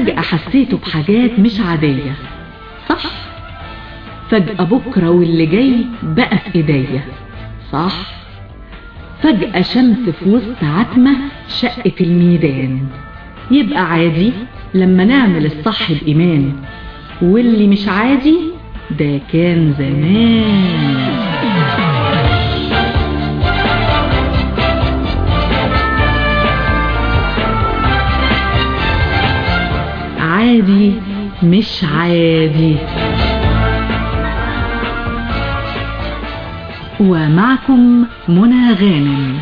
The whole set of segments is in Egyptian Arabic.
فجأة حسيته بحاجات مش عادية صح فجأة بكرة واللي جاي بقى في ايديا صح فجأة شمس في وسط عتمة شقت الميدان يبقى عادي لما نعمل الصح بإيمان واللي مش عادي ده كان زمان عادي مش عادي ومعكم منى غانم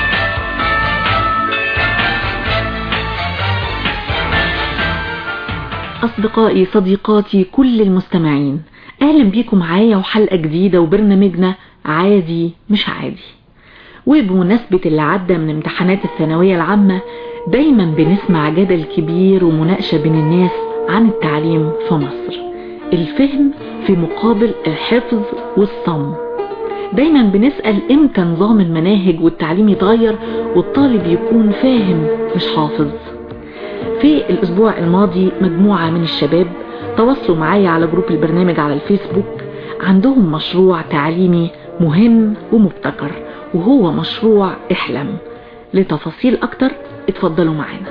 أصدقائي صديقاتي كل المستمعين أهلا بيكم معايا وحلقة جديدة وبرنامجنا عادي مش عادي وبمناسبة اللي عدى من امتحانات الثانوية العامة دايما بنسمع جدل كبير ومناقشة بين الناس عن التعليم في مصر الفهم في مقابل الحفظ والصم دايما بنسأل امتى نظام المناهج والتعليم يتغير والطالب يكون فاهم مش حافظ في الاسبوع الماضي مجموعة من الشباب تواصلوا معايا على جروب البرنامج على الفيسبوك عندهم مشروع تعليمي مهم ومبتكر وهو مشروع احلم لتفاصيل اكتر اتفضلوا معانا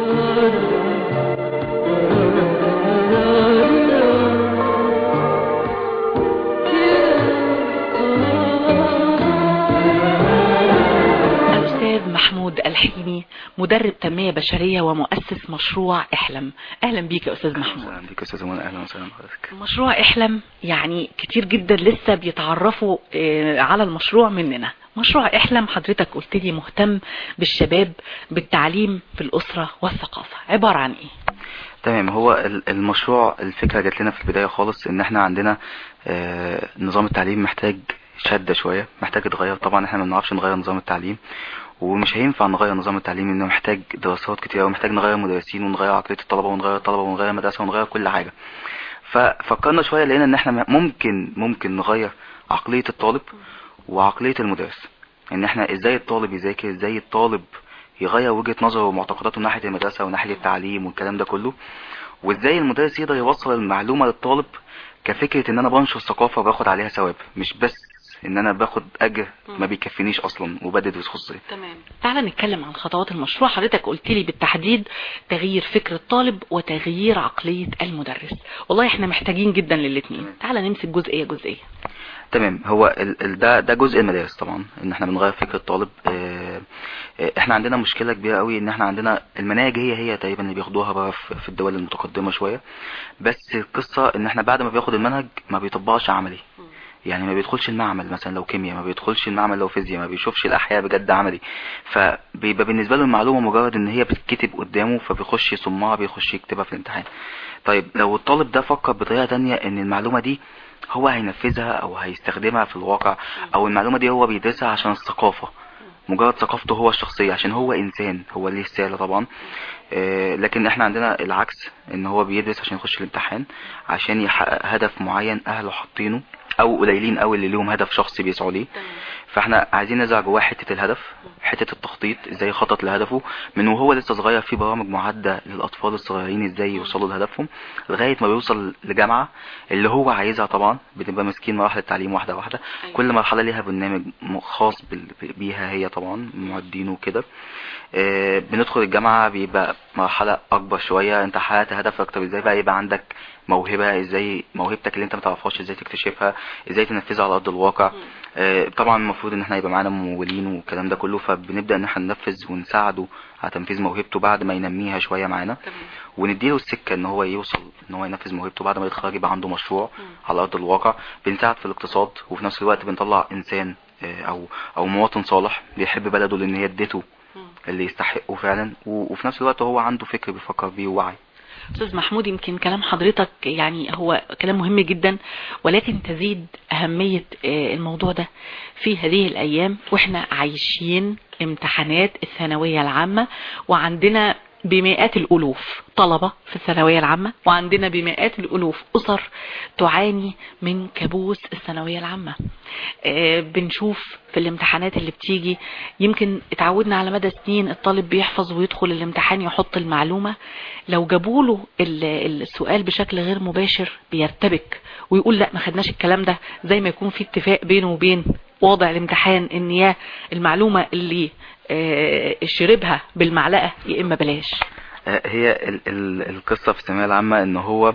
الأستاذ محمود الحيني مدرب تنمية بشرية ومؤسس مشروع احلم اهلا بيك يا استاذ محمود اهلا بيك يا استاذ منى اهلا وسهلا بحضرتك مشروع احلم يعني كتير جدا لسه بيتعرفوا آه، على المشروع مننا مشروع احلم حضرتك قلت لي مهتم بالشباب بالتعليم في الاسرة والثقافة عبارة عن ايه تمام هو ال- المشروع الفكرة جات لنا في البداية خالص ان احنا عندنا آه، نظام التعليم محتاج شدة شوية محتاج يتغير طبعا احنا ما بنعرفش نغير نظام التعليم ومش هينفع نغير نظام التعليم انه محتاج دراسات كتير ومحتاج نغير مدرسين ونغير عقلية الطلبة ونغير الطلبة ونغير مدرسة ونغير كل حاجة ففكرنا شوية لقينا ان احنا ممكن ممكن نغير عقلية الطالب وعقلية المدرس ان احنا ازاي الطالب يذاكر ازاي الطالب يغير وجهة نظره ومعتقداته ناحية المدرسة وناحية التعليم والكلام ده كله وازاي المدرس يقدر يوصل المعلومة للطالب كفكرة ان انا بنشر ثقافة وباخد عليها ثواب مش بس ان انا باخد اجر ما بيكفينيش اصلا وبدرس خصوصي تمام تعال نتكلم عن خطوات المشروع حضرتك قلت لي بالتحديد تغيير فكر الطالب وتغيير عقلية المدرس والله احنا محتاجين جدا للاثنين تعال نمسك جزئية جزئية تمام هو ال ال ده ده جزء المدارس طبعا ان احنا بنغير فكر الطالب اه اه احنا عندنا مشكله كبيره قوي ان احنا عندنا المناهج هي هي تقريبا اللي بياخدوها بقى في في الدول المتقدمه شويه بس القصه ان احنا بعد ما بياخد المنهج ما بيطبقش عملي يعني ما بيدخلش المعمل مثلا لو كيمياء ما بيدخلش المعمل لو فيزياء ما بيشوفش الاحياء بجد عملي فبيبقى بالنسبه له المعلومه مجرد ان هي بتتكتب قدامه فبيخش يصمها بيخش يكتبها في الامتحان طيب لو الطالب ده فكر بطريقه تانية ان المعلومه دي هو هينفذها او هيستخدمها في الواقع او المعلومه دي هو بيدرسها عشان الثقافه مجرد ثقافته هو الشخصيه عشان هو انسان هو ليه رساله طبعا آه، لكن احنا عندنا العكس ان هو بيدرس عشان يخش الامتحان عشان يحقق هدف معين اهله حاطينه او قليلين قوي اللي ليهم هدف شخصي بيسعوا ليه فاحنا عايزين نزرع جواه حته الهدف حته التخطيط ازاي يخطط لهدفه من وهو لسه صغير في برامج معده للاطفال الصغيرين ازاي يوصلوا لهدفهم لغايه ما بيوصل لجامعه اللي هو عايزها طبعا بنبقى ماسكين مراحل التعليم واحده واحده كل مرحله ليها برنامج م- خاص بال- بيها هي طبعا معدينه وكده آه، بندخل الجامعه بيبقى مرحله اكبر شويه انت حققت هدفك طب ازاي بقى يبقى عندك موهبه ازاي موهبتك اللي انت ما تعرفهاش ازاي تكتشفها ازاي تنفذها على ارض الواقع آه، طبعا المفروض ان احنا يبقى معانا ممولين والكلام ده كله فبنبدا ان احنا ننفذ ونساعده على تنفيذ موهبته بعد ما ينميها شويه معانا ونديله السكه ان هو يوصل ان هو ينفذ موهبته بعد ما يتخرج يبقى عنده مشروع على ارض الواقع بنساعد في الاقتصاد وفي نفس الوقت بنطلع انسان آه، او او مواطن صالح بيحب بلده لان هي اديته اللي يستحقه فعلا و- وفي نفس الوقت هو عنده فكر بيفكر بيه ووعي استاذ محمود يمكن كلام حضرتك يعني هو كلام مهم جدا ولكن تزيد اهمية آه، الموضوع ده في هذه الايام واحنا عايشين امتحانات الثانوية العامة وعندنا بمئات الألوف طلبة في الثانوية العامة وعندنا بمئات الألوف أسر تعاني من كابوس الثانوية العامة آه، بنشوف في الامتحانات اللي بتيجي يمكن اتعودنا على مدى سنين الطالب بيحفظ ويدخل الامتحان يحط المعلومة لو جابوله ال- السؤال بشكل غير مباشر بيرتبك ويقول لا ما خدناش الكلام ده زي ما يكون في اتفاق بينه وبين واضع الامتحان ان يا المعلومة اللي آه، شربها بالمعلقة يا اما بلاش آه، هي ال ال القصة في الثانوية العامة ان هو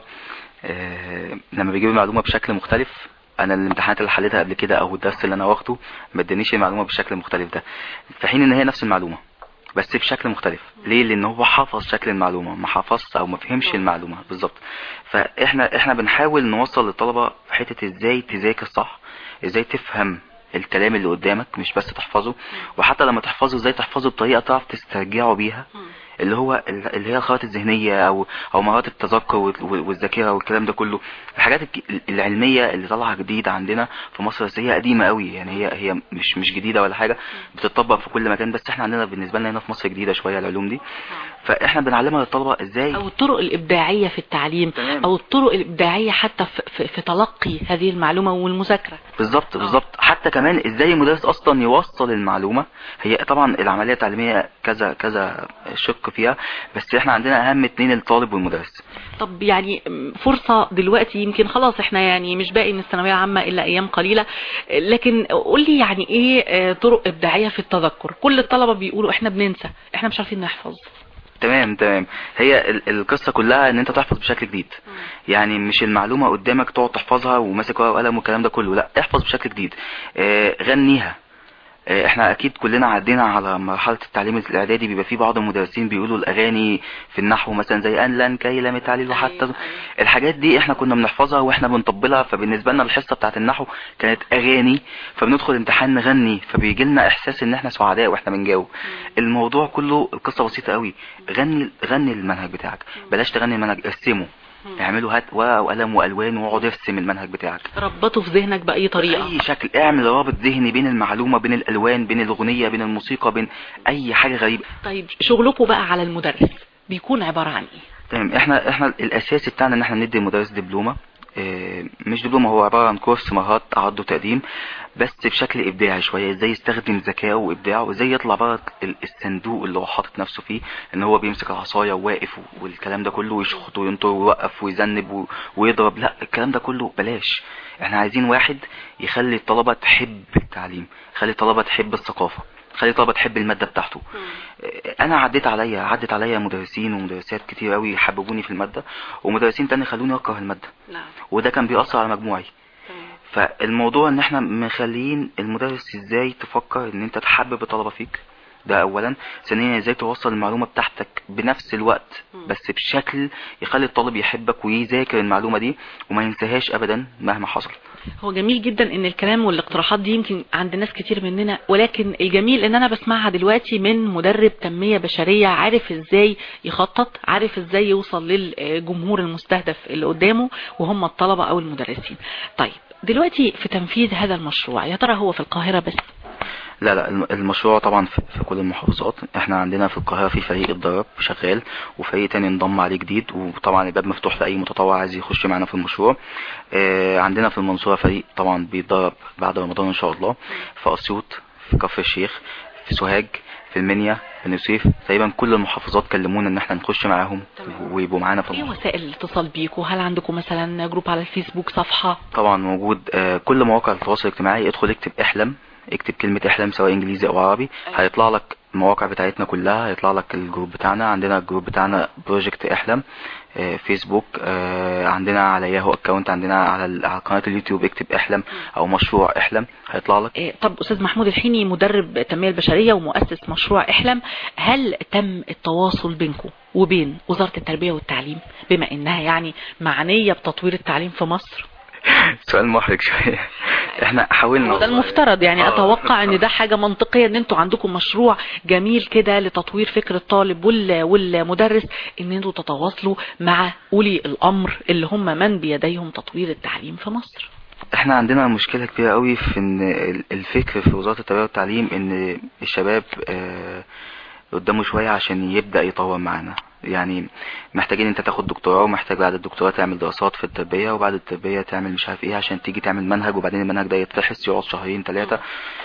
آه، لما بيجيب المعلومة بشكل مختلف انا الامتحانات اللي حليتها قبل كده او الدرس اللي انا واخده ما ادانيش المعلومة بالشكل المختلف ده في حين ان هي نفس المعلومة بس بشكل مختلف ليه لان هو حافظ شكل المعلومة ما حافظش او ما فهمش المعلومة بالظبط فاحنا احنا بنحاول نوصل للطلبة في حتة ازاي تذاكر صح ازاي تفهم الكلام اللي قدامك مش بس تحفظه وحتى لما تحفظه ازاي تحفظه بطريقة تعرف تسترجعه بيها اللي هو ال- اللي هي الخرائط الذهنية او او مهارات التذكر وال- وال- والذاكرة والكلام ده كله الحاجات الك- العلمية اللي طالعة جديد عندنا في مصر بس هي قديمة قوي يعني هي هي مش مش جديدة ولا حاجة بتطبق في كل مكان بس احنا عندنا بالنسبة لنا هنا في مصر جديدة شوية العلوم دي فاحنا بنعلمها للطلبة ازاي او الطرق الابداعية في التعليم تمام. او الطرق الابداعية حتى في, في, في تلقي هذه المعلومة والمذاكرة بالظبط بالظبط حتى كمان ازاي المدرس اصلا يوصل المعلومة هي طبعا العملية التعليمية كذا كذا شق فيها بس احنا عندنا اهم اتنين الطالب والمدرس طب يعني فرصة دلوقتي يمكن خلاص احنا يعني مش باقي من الثانوية العامة الا ايام قليلة لكن قول لي يعني ايه آه، طرق ابداعية في التذكر كل الطلبة بيقولوا احنا بننسى احنا مش عارفين نحفظ تمام تمام هي ال- القصة كلها ان انت تحفظ بشكل جديد يعني مش المعلومة قدامك تقعد تحفظها وماسك ورقة وقلم والكلام ده كله لا احفظ بشكل جديد اه غنيها اه احنا اكيد كلنا عدينا على مرحلة التعليم الاعدادي بيبقى فيه بعض المدرسين بيقولوا الاغاني في النحو مثلا زي ان لن كي لم تعليل وحتى أيوة، الحاجات دي احنا كنا بنحفظها واحنا بنطبلها فبالنسبة لنا الحصة بتاعت النحو كانت اغاني فبندخل امتحان نغني فبيجي لنا احساس ان احنا سعداء واحنا بنجاوب الموضوع كله القصة بسيطة قوي غني غني المنهج بتاعك بلاش تغني المنهج ارسمه اعملوا هات ورقة وقلم والوان واقعد ارسم المنهج بتاعك ربطه في ذهنك بأي طريقة اي شكل اعمل رابط ذهني بين المعلومة بين الالوان بين الاغنية بين الموسيقى بين اي حاجة غريبة طيب شغلكم بقى على المدرس بيكون عبارة عن ايه تمام احنا احنا الاساسي بتاعنا ان احنا ندي المدرس دبلومة اه، مش دبلومة هو عبارة عن كورس مهارات عرض وتقديم بس بشكل ابداعي شوية ازاي يستخدم ذكائه وابداعه وازاي يطلع بره ال- الصندوق اللي هو حاطط نفسه فيه ان هو بيمسك العصاية وواقف والكلام ده كله ويشخط وينطر ويوقف ويذنب و- ويضرب لا الكلام ده كله بلاش احنا عايزين واحد يخلي الطلبة تحب التعليم يخلي الطلبة تحب الثقافة يخلي الطلبة تحب المادة بتاعته انا عديت عليا عدت عليا مدرسين ومدرسات كتير قوي حببوني في المادة ومدرسين تاني خلوني اكره المادة نعم وده كان بيأثر على مجموعي فالموضوع ان احنا مخليين المدرس ازاي تفكر ان انت تحبب الطلبة فيك ده اولا ثانيا ازاي توصل المعلومة بتاعتك بنفس الوقت بس بشكل يخلي الطالب يحبك ويذاكر المعلومة دي وما ينساهاش ابدا مهما حصل هو جميل جدا ان الكلام والاقتراحات دي يمكن عند ناس كتير مننا ولكن الجميل ان انا بسمعها دلوقتي من مدرب تنمية بشرية عارف ازاي يخطط عارف ازاي يوصل للجمهور المستهدف اللي قدامه وهم الطلبة او المدرسين طيب دلوقتي في تنفيذ هذا المشروع يا ترى هو في القاهرة بس لا لا الم- المشروع طبعا في في كل المحافظات احنا عندنا في القاهرة في فريق اتدرب شغال وفريق تاني انضم عليه جديد وطبعا الباب مفتوح لأي متطوع عايز يخش معانا في المشروع اه عندنا في المنصورة فريق طبعا بيتدرب بعد رمضان ان شاء الله في اسيوط في كفر الشيخ في سوهاج في المنيا في نسيف تقريبا كل المحافظات كلمونا ان احنا نخش معاهم تمام. ويبقوا معانا في ايه المشروع وسائل الاتصال بيكوا هل عندكم مثلا جروب على الفيسبوك صفحة طبعا موجود آه، كل مواقع التواصل الاجتماعي ادخل اكتب احلم اكتب كلمة احلم سواء انجليزي او عربي هيطلع لك المواقع بتاعتنا كلها هيطلع لك الجروب بتاعنا عندنا الجروب بتاعنا بروجكت احلم آه، فيسبوك آه، عندنا على ياهو اكونت عندنا على ال- على قناة اليوتيوب اكتب احلم او مشروع احلم هيطلع لك إيه، طب استاذ محمود الحيني مدرب التنميه البشريه ومؤسس مشروع احلم هل تم التواصل بينكم وبين وزاره التربيه والتعليم بما انها يعني معنيه بتطوير التعليم في مصر سؤال محرج شوية احنا حاولنا وده المفترض يعني آه. اتوقع ان ده حاجه منطقيه ان انتوا عندكم مشروع جميل كده لتطوير فكر الطالب وال- والمدرس ان انتوا تتواصلوا مع اولي الامر اللي هم من بيديهم تطوير التعليم في مصر احنا عندنا مشكلة كبيرة قوي في ان ال- الفكر في وزارة التربية والتعليم ان الشباب آه، قدامه شوية عشان يبدأ يطور معانا يعني محتاجين انت تاخد دكتوراه ومحتاج بعد الدكتوراه تعمل دراسات في التربية وبعد التربية تعمل مش عارف ايه عشان تيجي تعمل منهج وبعدين المنهج ده يتفحص يقعد شهرين ثلاثة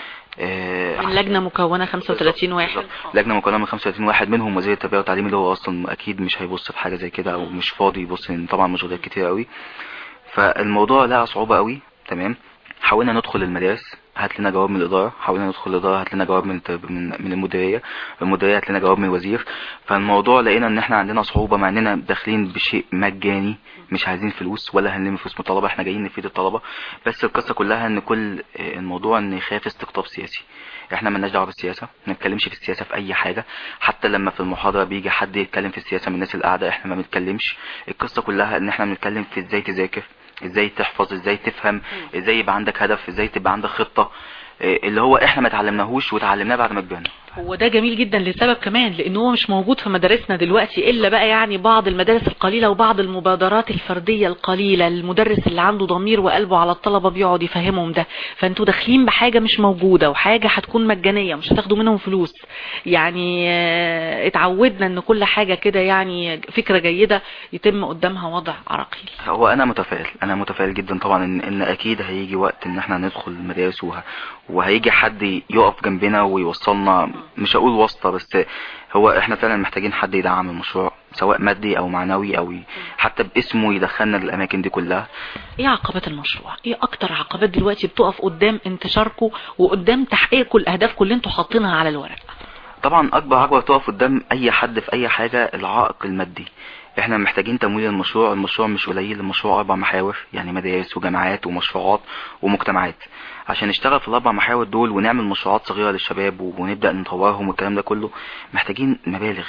من لجنة مكونة 35 واحد لجنة مكونة من 35 واحد منهم وزير التربية والتعليم اللي هو اصلا اكيد مش هيبص في حاجة زي كده او مش فاضي يبص لان طبعا مشغولات كتير قوي فالموضوع لها صعوبة قوي تمام حاولنا ندخل المدارس هات لنا جواب من الإدارة حاولنا ندخل الإدارة هات لنا جواب من من من المديرية المديرية هات لنا جواب من الوزير فالموضوع لقينا ان احنا عندنا صعوبة مع اننا داخلين بشيء مجاني مش عايزين فلوس ولا هنلم فلوس من الطلبة احنا جايين نفيد الطلبة بس القصة كلها ان كل الموضوع ان يخاف استقطاب سياسي احنا مالناش دعوه بالسياسه ما نتكلمش في السياسه في اي حاجه حتى لما في المحاضره بيجي حد يتكلم في السياسه من الناس اللي قاعده احنا ما بنتكلمش القصه كلها ان احنا بنتكلم في ازاي تذاكر ازاي تحفظ ازاي تفهم ازاي يبقى عندك هدف ازاي تبقى عندك خطه اللي هو احنا ما اتعلمناهوش وتعلمناه بعد ما كبرنا هو ده جميل جدا لسبب كمان لان هو مش موجود في مدارسنا دلوقتي الا بقى يعني بعض المدارس القليلة وبعض المبادرات الفردية القليلة المدرس اللي عنده ضمير وقلبه على الطلبة بيقعد يفهمهم ده فانتوا داخلين بحاجة مش موجودة وحاجة هتكون مجانية مش هتاخدوا منهم فلوس يعني اتعودنا ان كل حاجة كده يعني فكرة جيدة يتم قدامها وضع عراقيل هو انا متفائل انا متفائل جدا طبعا ان, إن اكيد هيجي وقت ان احنا ندخل المدارس وه... وهيجي حد يقف جنبنا ويوصلنا مش هقول واسطة بس هو احنا فعلا محتاجين حد يدعم المشروع سواء مادي او معنوي او حتى باسمه يدخلنا للاماكن دي كلها ايه عقبات المشروع ايه اكتر عقبات دلوقتي بتقف قدام انتشاركم وقدام تحقيقكم الاهدافكم اللي انتوا حاطينها على الورق طبعا اكبر عقبة بتقف قدام اي حد في اي حاجة العائق المادي احنا محتاجين تمويل المشروع المشروع مش قليل المشروع اربع محاور يعني مدارس وجامعات ومشروعات ومجتمعات عشان نشتغل في الاربع محاور دول ونعمل مشروعات صغيرة للشباب ونبدأ نطورهم والكلام ده كله محتاجين مبالغ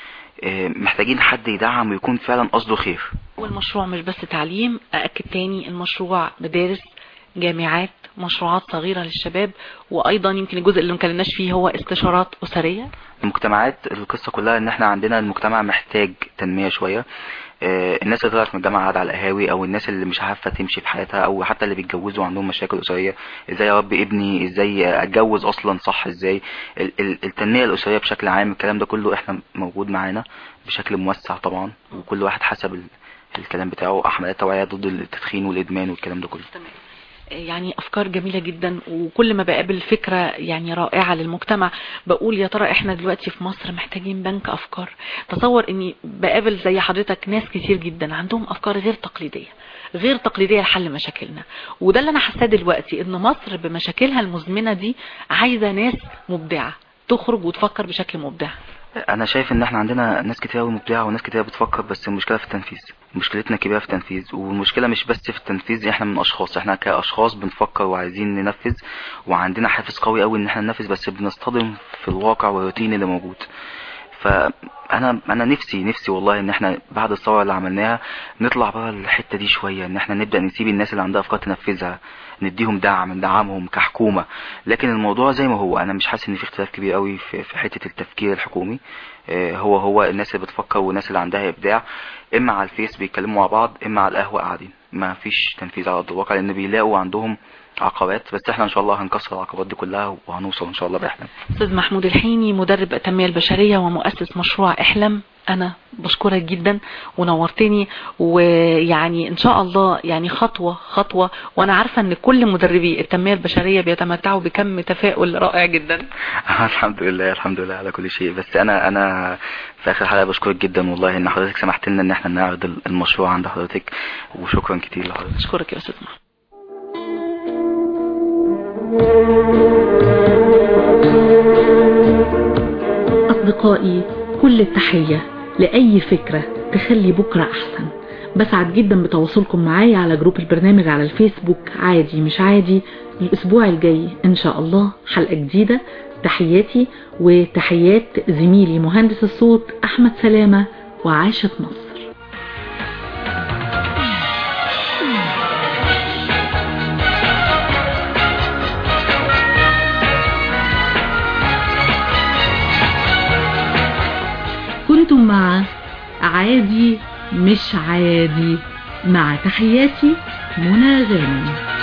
محتاجين حد يدعم ويكون فعلا قصده خير والمشروع مش بس تعليم أأكد تاني المشروع مدارس جامعات مشروعات صغيرة للشباب وأيضا يمكن الجزء اللي مكلناش فيه هو استشارات أسرية المجتمعات القصة كلها ان احنا عندنا المجتمع محتاج تنمية شوية الناس اللي طلعت من الجامعة قاعدة على القهاوي او الناس اللي مش عارفة تمشي في حياتها او حتى اللي بيتجوزوا عندهم مشاكل اسرية ازاي اربي ابني ازاي اتجوز اصلا صح ازاي التنمية الاسرية بشكل عام الكلام ده كله احنا موجود معانا بشكل موسع طبعا وكل واحد حسب الكلام بتاعه حملات توعية ضد التدخين والادمان والكلام ده كله تمام. يعني افكار جميلة جدا وكل ما بقابل فكرة يعني رائعة للمجتمع بقول يا ترى احنا دلوقتي في مصر محتاجين بنك افكار تصور اني بقابل زي حضرتك ناس كتير جدا عندهم افكار غير تقليدية غير تقليدية لحل مشاكلنا وده اللي انا حاساه دلوقتي ان مصر بمشاكلها المزمنة دي عايزة ناس مبدعة تخرج وتفكر بشكل مبدع انا شايف ان احنا عندنا ناس كتير قوي مبدعه وناس كتير بتفكر بس المشكله في التنفيذ مشكلتنا كبيره في التنفيذ والمشكله مش بس في التنفيذ احنا من اشخاص احنا كاشخاص بنفكر وعايزين ننفذ وعندنا حافز قوي قوي ان احنا ننفذ بس بنصطدم في الواقع والروتين اللي موجود فانا انا نفسي نفسي والله ان احنا بعد الثوره اللي عملناها نطلع بقى الحته دي شويه ان احنا نبدا نسيب الناس اللي عندها افكار تنفذها نديهم دعم ندعمهم كحكومه لكن الموضوع زي ما هو انا مش حاسس ان في اختلاف كبير قوي في, في حته التفكير الحكومي هو هو الناس اللي بتفكر والناس اللي عندها ابداع اما على الفيس بيتكلموا مع بعض اما على القهوه قاعدين ما فيش تنفيذ على ارض الواقع لان بيلاقوا عندهم عقبات بس احنا ان شاء الله هنكسر العقبات دي كلها وهنوصل ان شاء الله باحلام استاذ محمود الحيني مدرب التنميه البشريه ومؤسس مشروع احلم انا بشكرك جدا ونورتني ويعني ان شاء الله يعني خطوة خطوة وانا عارفة ان كل مدربي التنمية البشرية بيتمتعوا بكم تفاؤل رائع جدا الحمد لله الحمد لله على كل شيء بس انا انا في اخر حلقة بشكرك جدا والله ان حضرتك سمحت لنا ان احنا نعرض المشروع عند حضرتك وشكرا كتير لحضرتك اشكرك يا استاذ محمود أصدقائي كل التحية لأي فكرة تخلي بكرة أحسن بسعد جدا بتواصلكم معايا على جروب البرنامج على الفيسبوك عادي مش عادي الأسبوع الجاي إن شاء الله حلقة جديدة تحياتي وتحيات زميلي مهندس الصوت أحمد سلامة وعاشت مصر كنتم مع عادي مش عادي مع تحياتي منى غانم